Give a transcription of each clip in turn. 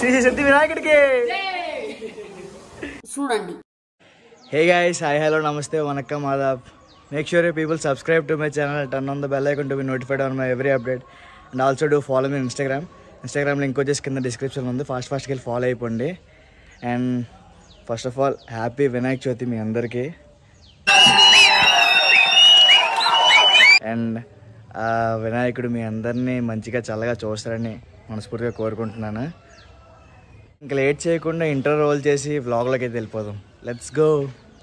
శ్రీ శక్తి వినాయకుడికి చూడండి hey guys hi hello నమస్తే వనక్కం ఆదాబ్ make sure you people subscribe to my channel turn on the bell icon to be notified on my every update and also do follow me Instagram Instagram link వచ్చేసి కింద description ఉంది fast ఫాస్ట్కి వెళ్ళి follow అయిపోండి and first of all happy Vinayaka Chavithi మీ అందరికీ and ఆ వినాయకుడు మీ అందరినీ మంచిగా చల్లగా చూస్తారని మనస్ఫూర్తిగా కోరుకుంటున్నాను ఇంకా లేట్ చేయకుండా ఇంటర్ రోల్ చేసి వ్లాగ్లోకి అయితే వెళ్ళిపోదాం లెట్స్ గో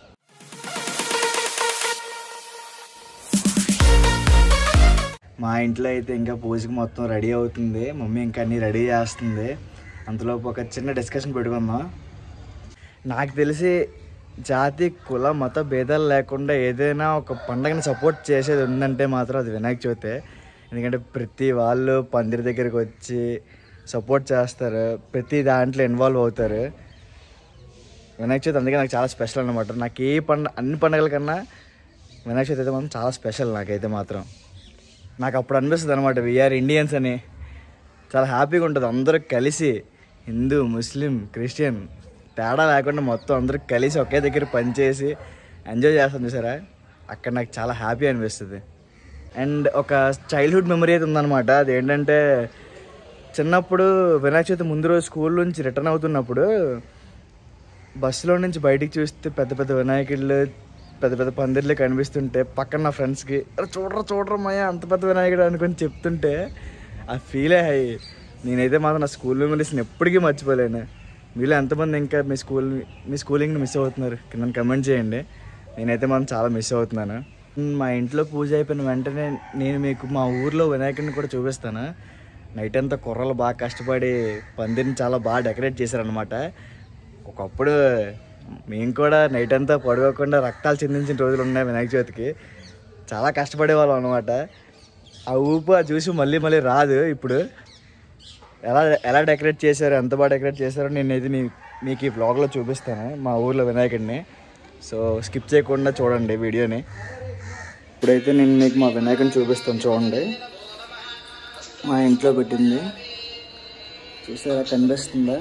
మా ఇంట్లో అయితే ఇంకా పూజకి మొత్తం రెడీ అవుతుంది మమ్మీ ఇంకా అన్నీ రెడీ చేస్తుంది అంతలోపు ఒక చిన్న డిస్కషన్ పెట్టుకుందాం నాకు తెలిసి జాతి కుల మత భేదాలు లేకుండా ఏదైనా ఒక పండగని సపోర్ట్ చేసేది ఉందంటే మాత్రం అది వినాయక చవితే ఎందుకంటే ప్రతి వాళ్ళు పందిరి దగ్గరికి వచ్చి సపోర్ట్ చేస్తారు ప్రతి దాంట్లో ఇన్వాల్వ్ అవుతారు వినాయక చవితి అందుకే నాకు చాలా స్పెషల్ అనమాట నాకు ఏ పండుగ అన్ని పండుగల కన్నా వినాయక చవితి అయితే మాత్రం చాలా స్పెషల్ నాకైతే మాత్రం నాకు అప్పుడు అనిపిస్తుంది అనమాట వీఆర్ ఇండియన్స్ అని చాలా హ్యాపీగా ఉంటుంది అందరూ కలిసి హిందూ ముస్లిం క్రిస్టియన్ తేడా లేకుండా మొత్తం అందరూ కలిసి ఒకే దగ్గర పనిచేసి ఎంజాయ్ చేస్తాం చూసారా అక్కడ నాకు చాలా హ్యాపీ అనిపిస్తుంది అండ్ ఒక చైల్డ్హుడ్ మెమరీ అయితే ఉందన్నమాట అదేంటంటే చిన్నప్పుడు వినాయక చవితి ముందు రోజు స్కూల్ నుంచి రిటర్న్ అవుతున్నప్పుడు బస్సులో నుంచి బయటికి చూస్తే పెద్ద పెద్ద వినాయకుళ్ళు పెద్ద పెద్ద పందిర్లు కనిపిస్తుంటే పక్కన నా ఫ్రెండ్స్కి "అరే చూడరా చూడరా మయ్య అంత పెద్ద వినాయకుడు అనుకొని చెప్తుంటే ఆ ఫీలే హై నేనైతే మాత్రం నా స్కూల్ మెమరీస్ని ఎప్పటికీ మర్చిపోలేను మీలో ఎంతమంది ఇంకా మీ స్కూల్ మీ స్కూలింగ్ని మిస్ అవుతున్నారు కింద కమెంట్ చేయండి నేనైతే మాత్రం చాలా మిస్ అవుతున్నాను మా ఇంట్లో పూజ అయిపోయిన వెంటనే నేను మీకు మా ఊర్లో వినాయకుడిని కూడా చూపిస్తాను నైట్ అంతా కుర్రలు బాగా కష్టపడి పందిరిని చాలా బాగా డెకరేట్ చేశారనమాట ఒకప్పుడు మేము కూడా నైట్ అంతా పడుకోకుండా రక్తాలు చిందించిన రోజులు ఉన్నాయి వినాయక చవితికి చాలా కష్టపడేవాళ్ళం అనమాట ఆ ఊపు ఆ చూసి మళ్ళీ మళ్ళీ రాదు ఇప్పుడు ఎలా ఎలా డెకరేట్ చేశారో ఎంత బాగా డెకరేట్ చేశారో నేనైతే మీ మీకు ఈ వ్లాగ్లో చూపిస్తాను మా ఊర్లో వినాయకుడిని సో స్కిప్ చేయకుండా చూడండి వీడియోని ఇప్పుడైతే నేను మీకు మా వినాయకుడిని చూపిస్తాను చూడండి మా ఇంట్లో పెట్టింది చూసారా కనిపిస్తుందా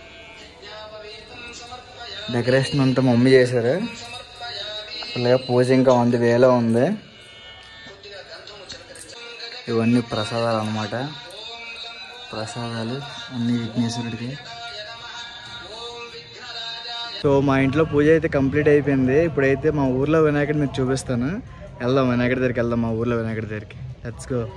డెకరేషన్ అంతా మమ్మీ చేశారు అలాగే పూజ ఇంకా ఉంది వేలో ఉంది ఇవన్నీ ప్రసాదాలు అన్నమాట ప్రసాదాలు అన్ని విఘ్నేశ్వరుడికి సో మా ఇంట్లో పూజ అయితే కంప్లీట్ అయిపోయింది ఇప్పుడైతే మా ఊర్లో వినాయకుడిని మీకు చూపిస్తాను వెళ్దాం వినాయకుడి దగ్గరికి వెళ్దాం మా ఊర్లో వినాయకుడి దగ్గరికి let's go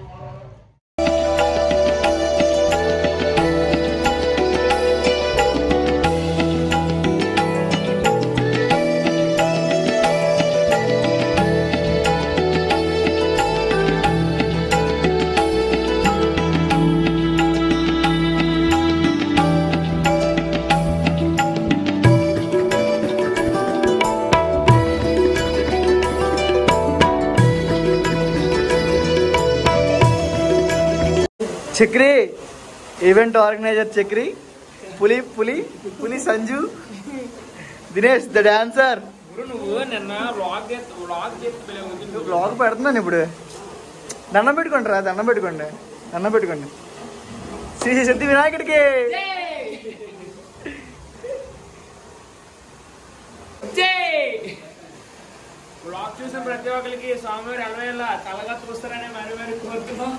Chakri event organiser Chakri పులి పులి పులి సంజు దినేష్ ద డాన్సర్ నువ్వు నిన్న వ్లాగ్ వ్లాగ్ చెప్తే బ్లాగ్ పెడుతున్నాను ఇప్పుడు దండం పెట్టుకోండి రా దండం పెట్టుకోండి దండం పెట్టుకోండి శ్రీ సిద్ధి వినాయకుడికి వ్లాగ్ చూసిన ప్రతి ఒక్కరికి స్వామివారి అలవేళ తలగా చూస్తారని మరి మరి కోరుతున్నాం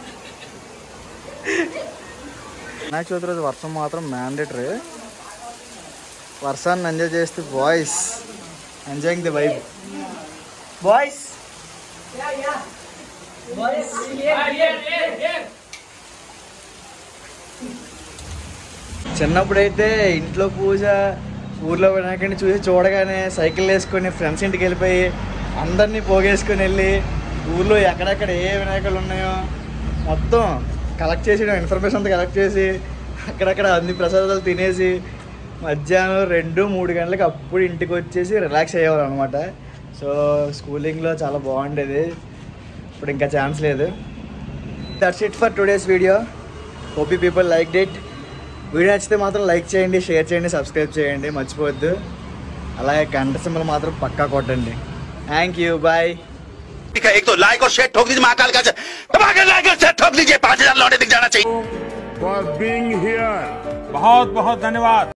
వినాయక చవితి రోజు వర్షం మాత్రం మ్యాండేటరీ వర్షాన్ని ఎంజాయ్ చేస్తే boys enjoying the vibe boys చిన్నప్పుడైతే ఇంట్లో పూజ ఊర్లో వినాయకుడిని చూసి చూడగానే సైకిల్ వేసుకొని ఫ్రెండ్స్ ఇంటికి వెళ్ళిపోయి అందరినీ పోగేసుకొని వెళ్ళి ఊర్లో ఎక్కడెక్కడ ఏ వినాయకులు ఉన్నాయో మొత్తం కలెక్ట్ చేసి ఇన్ఫర్మేషన్ అంతా కలెక్ట్ చేసి అక్కడక్కడ అన్ని ప్రసాదాలు తినేసి మధ్యాహ్నం రెండు మూడు గంటలకు అప్పుడు ఇంటికి వచ్చేసి రిలాక్స్ అయ్యేవారు అనమాట సో స్కూలింగ్లో చాలా బాగుండేది ఇప్పుడు ఇంకా ఛాన్స్ లేదు that's it for today's video hope you people liked it video నచ్చితే మాత్రం లైక్ చేయండి షేర్ చేయండి సబ్స్క్రైబ్ చేయండి మర్చిపోవద్దు అలాగే గంట సింబల్ మాత్రం పక్కా కొట్టండి థ్యాంక్ యూ బాయ్ एक तो लाइक और शेयर ठोक दीजिए महाकाल का दबा के लाइक और शेयर ठोक दीजिए पांच हजार लौटे दिख जाना चाहिए for being here. बहुत बहुत धन्यवाद